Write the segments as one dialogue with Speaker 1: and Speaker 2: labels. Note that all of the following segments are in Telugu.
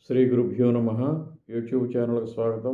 Speaker 1: శ్రీ గురుభ్యో నమ యూట్యూబ్ ఛానల్కి స్వాగతం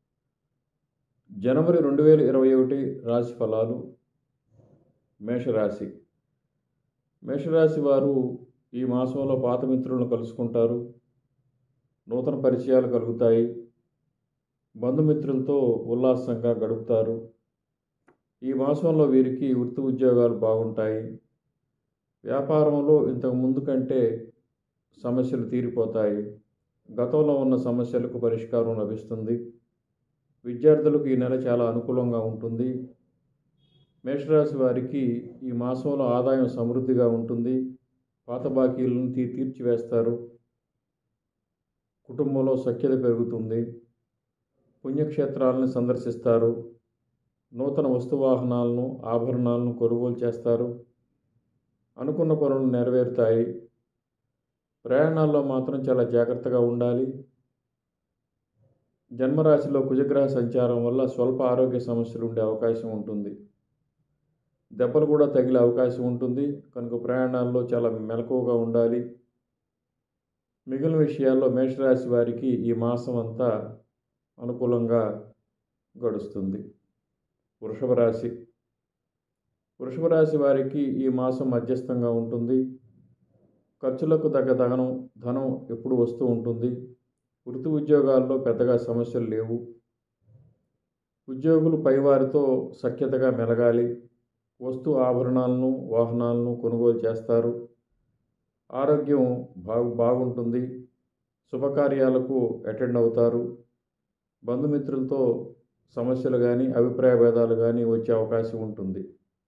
Speaker 1: జనవరి రెండు వేల ఇరవై ఒకటి రాశి ఫలాలు మేషరాశి మేషరాశి వారు ఈ మాసంలో పాత మిత్రులను కలుసుకుంటారు నూతన పరిచయాలు కలుగుతాయి బంధుమిత్రులతో ఉల్లాసంగా గడుపుతారు ఈ మాసంలో వీరికి వృత్తి ఉద్యోగాలు బాగుంటాయి వ్యాపారంలో ఇంతకు ముందు కంటే సమస్యలు తీరిపోతాయి గతంలో ఉన్న సమస్యలకు పరిష్కారం లభిస్తుంది విద్యార్థులకు ఈ నెల చాలా అనుకూలంగా ఉంటుంది మేషరాశి వారికి ఈ మాసంలో ఆదాయం సమృద్ధిగా ఉంటుంది పాత బాకీలను తీ తీర్చివేస్తారు కుటుంబంలో సఖ్యత పెరుగుతుంది పుణ్యక్షేత్రాలను సందర్శిస్తారు నూతన వస్తువాహనాలను ఆభరణాలను కొనుగోలు చేస్తారు అనుకున్న పనులు నెరవేరుతాయి ప్రయాణాల్లో మాత్రం చాలా జాగ్రత్తగా ఉండాలి జన్మరాశిలో కుజగ్రహ సంచారం వల్ల స్వల్ప ఆరోగ్య సమస్యలు ఉండే అవకాశం ఉంటుంది దెబ్బలు కూడా తగిలే అవకాశం ఉంటుంది కనుక ప్రయాణాల్లో చాలా మెలకువగా ఉండాలి మిగిలిన విషయాల్లో మేషరాశి వారికి ఈ మాసం అంతా అనుకూలంగా గడుస్తుంది వృషభ రాశి వృషభ రాశి వారికి ఈ మాసం మధ్యస్థంగా ఉంటుంది ఖర్చులకు తగ్గ ధనం ధనం ఎప్పుడు వస్తూ ఉంటుంది వృత్తి ఉద్యోగాల్లో పెద్దగా సమస్యలు లేవు ఉద్యోగులు పైవారితో సఖ్యతగా మెలగాలి వస్తు ఆభరణాలను వాహనాలను కొనుగోలు చేస్తారు ఆరోగ్యం బాగు బాగుంటుంది శుభకార్యాలకు అటెండ్ అవుతారు బంధుమిత్రులతో సమస్యలు కానీ అభిప్రాయ భేదాలు కానీ వచ్చే అవకాశం ఉంటుంది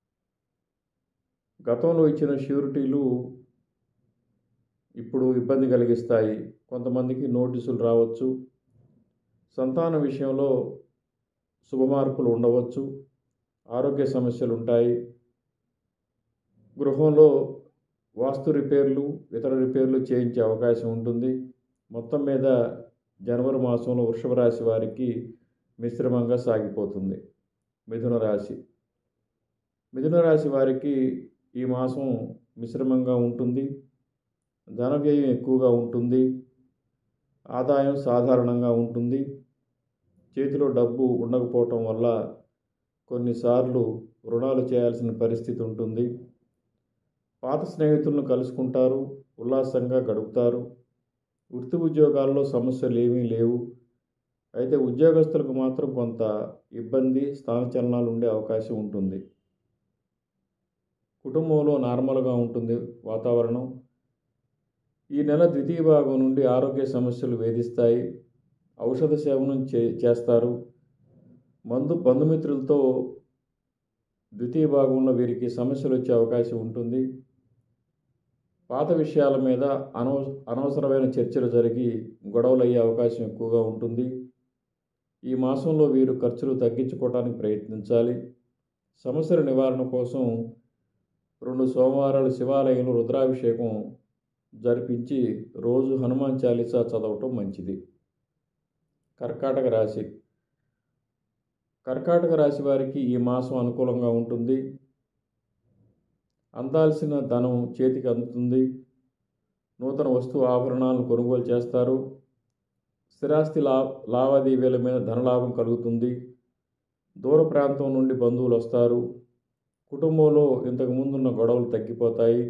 Speaker 1: గతంలో ఇచ్చిన ష్యూరిటీలు ఇప్పుడు ఇబ్బంది కలిగిస్తాయి కొంతమందికి నోటీసులు రావచ్చు సంతాన విషయంలో శుభమార్పులు ఉండవచ్చు ఆరోగ్య సమస్యలు ఉంటాయి గృహంలో వాస్తు రిపేర్లు ఇతర రిపేర్లు చేయించే అవకాశం ఉంటుంది మొత్తం మీద జనవరి మాసంలో వృషభ రాశి వారికి మిశ్రమంగా సాగిపోతుంది మిథున రాశి మిథున రాశి వారికి ఈ మాసం మిశ్రమంగా ఉంటుంది ధన వ్యయం ఎక్కువగా ఉంటుంది ఆదాయం సాధారణంగా ఉంటుంది చేతిలో డబ్బు ఉండకపోవటం వల్ల కొన్నిసార్లు రుణాలు చేయాల్సిన పరిస్థితి ఉంటుంది పాత స్నేహితులను కలుసుకుంటారు ఉల్లాసంగా గడుపుతారు వృత్తి ఉద్యోగాల్లో సమస్యలు ఏమీ లేవు అయితే ఉద్యోగస్తులకు మాత్రం కొంత ఇబ్బంది స్థానచలనాలు ఉండే అవకాశం ఉంటుంది కుటుంబంలో నార్మల్గా ఉంటుంది వాతావరణం ఈ నెల ద్వితీయ భాగం నుండి ఆరోగ్య సమస్యలు వేధిస్తాయి ఔషధ సేవనం చే చేస్తారు మందు బంధుమిత్రులతో ద్వితీయ భాగంలో వీరికి సమస్యలు వచ్చే అవకాశం ఉంటుంది పాత విషయాల మీద అనవ అనవసరమైన చర్చలు జరిగి గొడవలు అయ్యే అవకాశం ఎక్కువగా ఉంటుంది ఈ మాసంలో వీరు ఖర్చులు తగ్గించుకోవడానికి ప్రయత్నించాలి సమస్యల నివారణ కోసం రెండు సోమవారాలు శివాలయంలో రుద్రాభిషేకం జరిపించి రోజు హనుమాన్ చాలీసా చదవటం మంచిది కర్కాటక రాశి కర్కాటక రాశి వారికి ఈ మాసం అనుకూలంగా ఉంటుంది అందాల్సిన ధనం చేతికి అందుతుంది నూతన వస్తు ఆభరణాలను కొనుగోలు చేస్తారు స్థిరాస్తి లా లావాదేవీల మీద ధనలాభం కలుగుతుంది దూర ప్రాంతం నుండి బంధువులు వస్తారు కుటుంబంలో ఇంతకు ముందున్న గొడవలు తగ్గిపోతాయి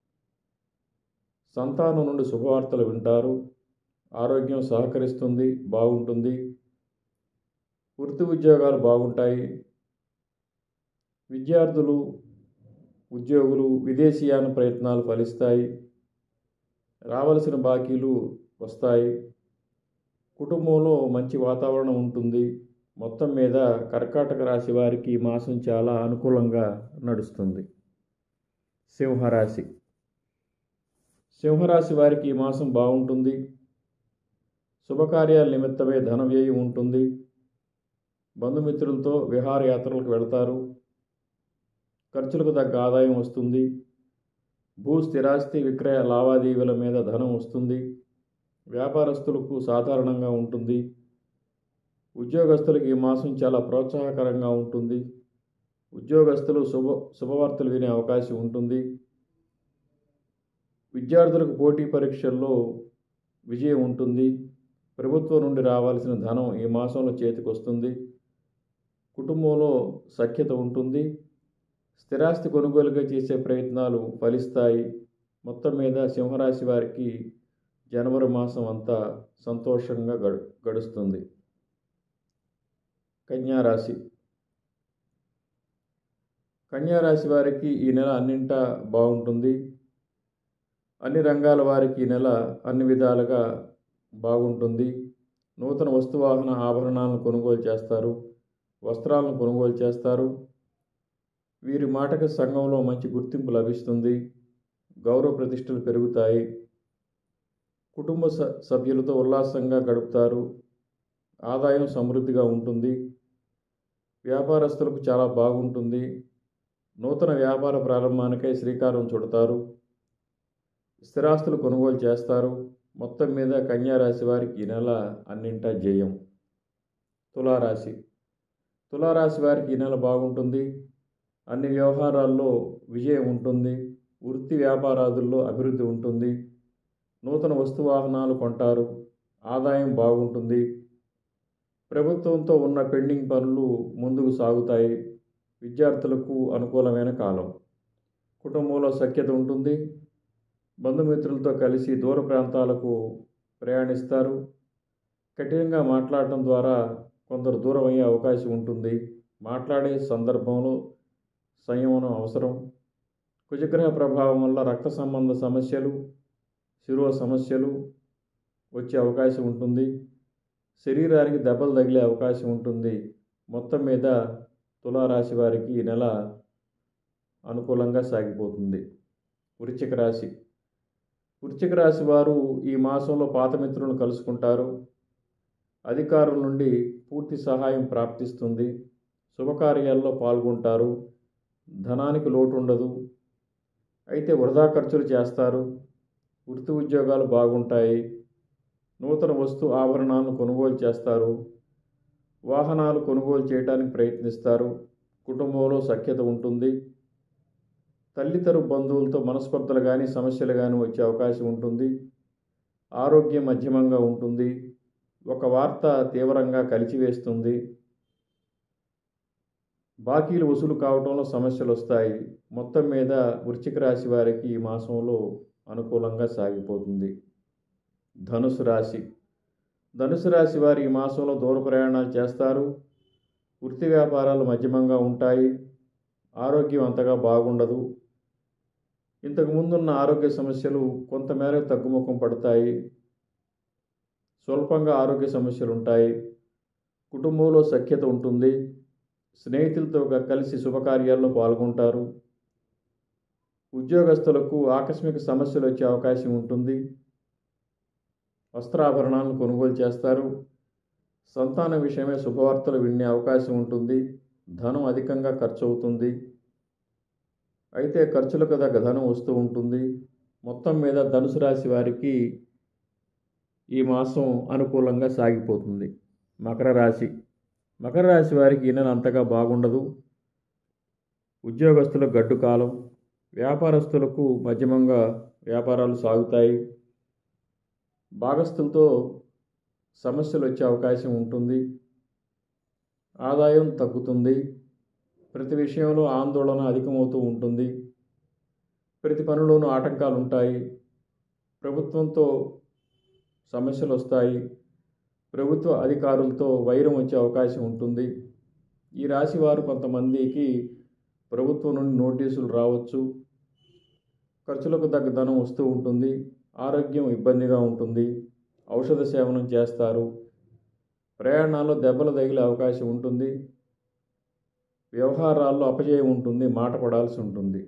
Speaker 1: సంతానం నుండి శుభవార్తలు వింటారు ఆరోగ్యం సహకరిస్తుంది బాగుంటుంది వృత్తి ఉద్యోగాలు బాగుంటాయి విద్యార్థులు ఉద్యోగులు విదేశీయాన ప్రయత్నాలు ఫలిస్తాయి రావలసిన బాకీలు వస్తాయి కుటుంబంలో మంచి వాతావరణం ఉంటుంది మొత్తం మీద కర్కాటక రాశి వారికి ఈ మాసం చాలా అనుకూలంగా నడుస్తుంది సింహరాశి సింహరాశి వారికి ఈ మాసం బాగుంటుంది శుభకార్యాల నిమిత్తమే ధన వ్యయం ఉంటుంది బంధుమిత్రులతో విహారయాత్రలకు వెళతారు ఖర్చులకు తగ్గ ఆదాయం వస్తుంది భూ స్థిరాస్తి విక్రయ లావాదేవీల మీద ధనం వస్తుంది వ్యాపారస్తులకు సాధారణంగా ఉంటుంది ఉద్యోగస్తులకు ఈ మాసం చాలా ప్రోత్సాహకరంగా ఉంటుంది ఉద్యోగస్తులు శుభ శుభవార్తలు వినే అవకాశం ఉంటుంది విద్యార్థులకు పోటీ పరీక్షల్లో విజయం ఉంటుంది ప్రభుత్వం నుండి రావాల్సిన ధనం ఈ మాసంలో చేతికి వస్తుంది కుటుంబంలో సఖ్యత ఉంటుంది స్థిరాస్తి కొనుగోలుగా చేసే ప్రయత్నాలు ఫలిస్తాయి మొత్తం మీద సింహరాశి వారికి జనవరి మాసం అంతా సంతోషంగా గడు గడుస్తుంది కన్యారాశి కన్యారాశి వారికి ఈ నెల అన్నింటా బాగుంటుంది అన్ని రంగాల వారికి ఈ నెల అన్ని విధాలుగా బాగుంటుంది నూతన వస్తువాహన ఆభరణాలను కొనుగోలు చేస్తారు వస్త్రాలను కొనుగోలు చేస్తారు వీరి మాటకి సంఘంలో మంచి గుర్తింపు లభిస్తుంది గౌరవ ప్రతిష్టలు పెరుగుతాయి కుటుంబ స సభ్యులతో ఉల్లాసంగా గడుపుతారు ఆదాయం సమృద్ధిగా ఉంటుంది వ్యాపారస్తులకు చాలా బాగుంటుంది నూతన వ్యాపార ప్రారంభానికై శ్రీకారం చుడతారు స్థిరాస్తులు కొనుగోలు చేస్తారు మొత్తం మీద కన్యారాశి వారికి ఈ నెల అన్నింటా జయం తులారాశి తులారాశి వారికి ఈ నెల బాగుంటుంది అన్ని వ్యవహారాల్లో విజయం ఉంటుంది వృత్తి వ్యాపారాదుల్లో అభివృద్ధి ఉంటుంది నూతన వస్తువాహనాలు కొంటారు ఆదాయం బాగుంటుంది ప్రభుత్వంతో ఉన్న పెండింగ్ పనులు ముందుకు సాగుతాయి విద్యార్థులకు అనుకూలమైన కాలం కుటుంబంలో సఖ్యత ఉంటుంది బంధుమిత్రులతో కలిసి దూర ప్రాంతాలకు ప్రయాణిస్తారు కఠినంగా మాట్లాడటం ద్వారా కొందరు దూరం అయ్యే అవకాశం ఉంటుంది మాట్లాడే సందర్భంలో సంయమనం అవసరం కుజగ్రహ ప్రభావం వల్ల రక్త సంబంధ సమస్యలు శిరో సమస్యలు వచ్చే అవకాశం ఉంటుంది శరీరానికి దెబ్బలు తగిలే అవకాశం ఉంటుంది మొత్తం మీద తులారాశి వారికి ఈ నెల అనుకూలంగా సాగిపోతుంది వృశ్చిక రాశి వృశ్చిక రాశి వారు ఈ మాసంలో పాత మిత్రులను కలుసుకుంటారు అధికారుల నుండి పూర్తి సహాయం ప్రాప్తిస్తుంది శుభకార్యాల్లో పాల్గొంటారు ధనానికి లోటు ఉండదు అయితే వృధా ఖర్చులు చేస్తారు వృత్తి ఉద్యోగాలు బాగుంటాయి నూతన వస్తు ఆభరణాలను కొనుగోలు చేస్తారు వాహనాలు కొనుగోలు చేయడానికి ప్రయత్నిస్తారు కుటుంబంలో సఖ్యత ఉంటుంది తల్లితరు బంధువులతో మనస్పర్ధలు కానీ సమస్యలు కానీ వచ్చే అవకాశం ఉంటుంది ఆరోగ్యం మధ్యమంగా ఉంటుంది ఒక వార్త తీవ్రంగా కలిచివేస్తుంది బాకీలు వసూలు కావడంలో సమస్యలు వస్తాయి మొత్తం మీద వృశ్చిక రాశి వారికి ఈ మాసంలో అనుకూలంగా సాగిపోతుంది ధనుసు రాశి ధనుసు రాశి వారు ఈ మాసంలో దూర ప్రయాణాలు చేస్తారు వృత్తి వ్యాపారాలు మధ్యమంగా ఉంటాయి ఆరోగ్యం అంతగా బాగుండదు ఇంతకు ముందున్న ఆరోగ్య సమస్యలు కొంతమేర తగ్గుముఖం పడతాయి స్వల్పంగా ఆరోగ్య సమస్యలు ఉంటాయి కుటుంబంలో సఖ్యత ఉంటుంది స్నేహితులతో కలిసి శుభకార్యాల్లో పాల్గొంటారు ఉద్యోగస్తులకు ఆకస్మిక సమస్యలు వచ్చే అవకాశం ఉంటుంది వస్త్రాభరణాలను కొనుగోలు చేస్తారు సంతాన విషయమే శుభవార్తలు వినే అవకాశం ఉంటుంది ధనం అధికంగా ఖర్చు అవుతుంది అయితే ఖర్చులకు తగ్గ ధనం వస్తూ ఉంటుంది మొత్తం మీద ధనుసు రాశి వారికి ఈ మాసం అనుకూలంగా సాగిపోతుంది మకర రాశి మకర రాశి వారికి ఈ నెల అంతగా బాగుండదు ఉద్యోగస్తులకు గడ్డు కాలం వ్యాపారస్తులకు మధ్యమంగా వ్యాపారాలు సాగుతాయి భాగస్తులతో సమస్యలు వచ్చే అవకాశం ఉంటుంది ఆదాయం తగ్గుతుంది ప్రతి విషయంలో ఆందోళన అధికమవుతూ ఉంటుంది ప్రతి పనిలోనూ ఆటంకాలు ఉంటాయి ప్రభుత్వంతో సమస్యలు వస్తాయి ప్రభుత్వ అధికారులతో వైరం వచ్చే అవకాశం ఉంటుంది ఈ రాశి వారు కొంతమందికి ప్రభుత్వం నుండి నోటీసులు రావచ్చు ఖర్చులకు తగ్గ ధనం వస్తూ ఉంటుంది ఆరోగ్యం ఇబ్బందిగా ఉంటుంది ఔషధ సేవనం చేస్తారు ప్రయాణాల్లో దెబ్బలు తగిలే అవకాశం ఉంటుంది వ్యవహారాల్లో అపజయం ఉంటుంది మాట పడాల్సి ఉంటుంది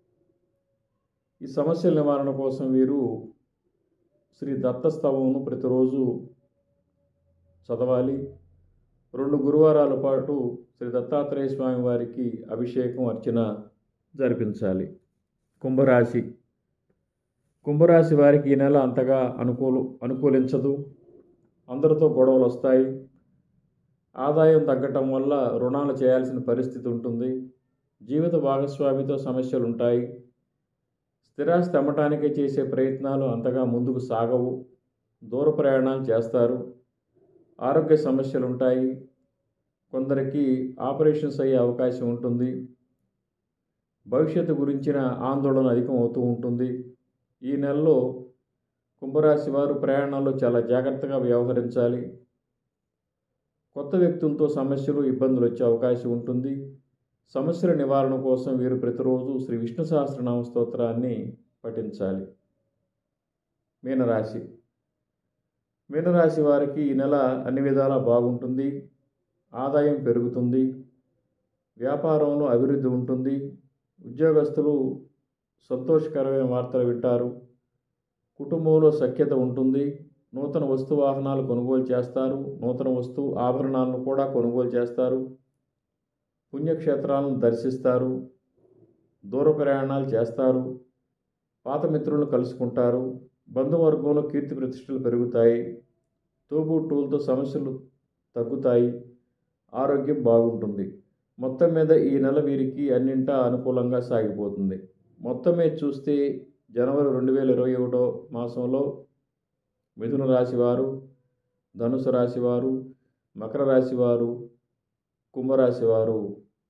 Speaker 1: ఈ సమస్యల నివారణ కోసం వీరు శ్రీ దత్తస్తవమును ప్రతిరోజు చదవాలి రెండు గురువారాల పాటు శ్రీ దత్తాత్రేయ స్వామి వారికి అభిషేకం అర్చన జరిపించాలి కుంభరాశి కుంభరాశి వారికి ఈ నెల అంతగా అనుకూలు అనుకూలించదు అందరితో గొడవలు వస్తాయి ఆదాయం తగ్గటం వల్ల రుణాలు చేయాల్సిన పరిస్థితి ఉంటుంది జీవిత భాగస్వామితో సమస్యలు ఉంటాయి స్థిరాస్తి అమ్మటానికే చేసే ప్రయత్నాలు అంతగా ముందుకు సాగవు దూర ప్రయాణాలు చేస్తారు ఆరోగ్య సమస్యలు ఉంటాయి కొందరికి ఆపరేషన్స్ అయ్యే అవకాశం ఉంటుంది భవిష్యత్తు గురించిన ఆందోళన అధికం అవుతూ ఉంటుంది ఈ నెలలో కుంభరాశి వారు ప్రయాణాల్లో చాలా జాగ్రత్తగా వ్యవహరించాలి కొత్త వ్యక్తులతో సమస్యలు ఇబ్బందులు వచ్చే అవకాశం ఉంటుంది సమస్యల నివారణ కోసం వీరు ప్రతిరోజు శ్రీ విష్ణు సహస్రనామ స్తోత్రాన్ని పఠించాలి మీనరాశి మీనరాశి వారికి ఈ నెల అన్ని విధాలా బాగుంటుంది ఆదాయం పెరుగుతుంది వ్యాపారంలో అభివృద్ధి ఉంటుంది ఉద్యోగస్తులు సంతోషకరమైన వార్తలు వింటారు కుటుంబంలో సఖ్యత ఉంటుంది నూతన వస్తు వాహనాలు కొనుగోలు చేస్తారు నూతన వస్తు ఆభరణాలను కూడా కొనుగోలు చేస్తారు పుణ్యక్షేత్రాలను దర్శిస్తారు దూర ప్రయాణాలు చేస్తారు పాత మిత్రులను కలుసుకుంటారు బంధువర్గంలో కీర్తి ప్రతిష్టలు పెరుగుతాయి తోబుట్టువులతో సమస్యలు తగ్గుతాయి ఆరోగ్యం బాగుంటుంది మొత్తం మీద ఈ నెల వీరికి అన్నింటా అనుకూలంగా సాగిపోతుంది మొత్తం మీద చూస్తే జనవరి రెండు వేల ఇరవై ఒకటో మాసంలో మిథున రాశి వారు ధనుసు రాశి వారు మకర రాశి వారు కుంభరాశి వారు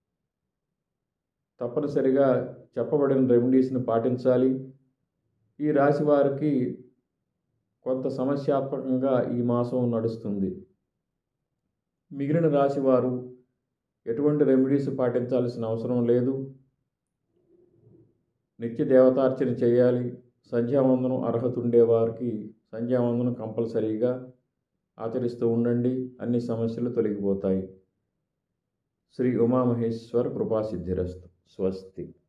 Speaker 1: తప్పనిసరిగా చెప్పబడిన రెమెడీస్ని పాటించాలి ఈ రాశి వారికి కొంత సమస్యాత్మకంగా ఈ మాసం నడుస్తుంది మిగిలిన రాశి వారు ఎటువంటి రెమెడీస్ పాటించాల్సిన అవసరం లేదు నిత్య దేవతార్చన చేయాలి సంధ్యావందనం అర్హత ఉండే వారికి సంధ్యావందనం కంపల్సరీగా ఆచరిస్తూ ఉండండి అన్ని సమస్యలు తొలగిపోతాయి శ్రీ ఉమామహేశ్వర కృపాసిద్ధిరస్తు స్వస్తి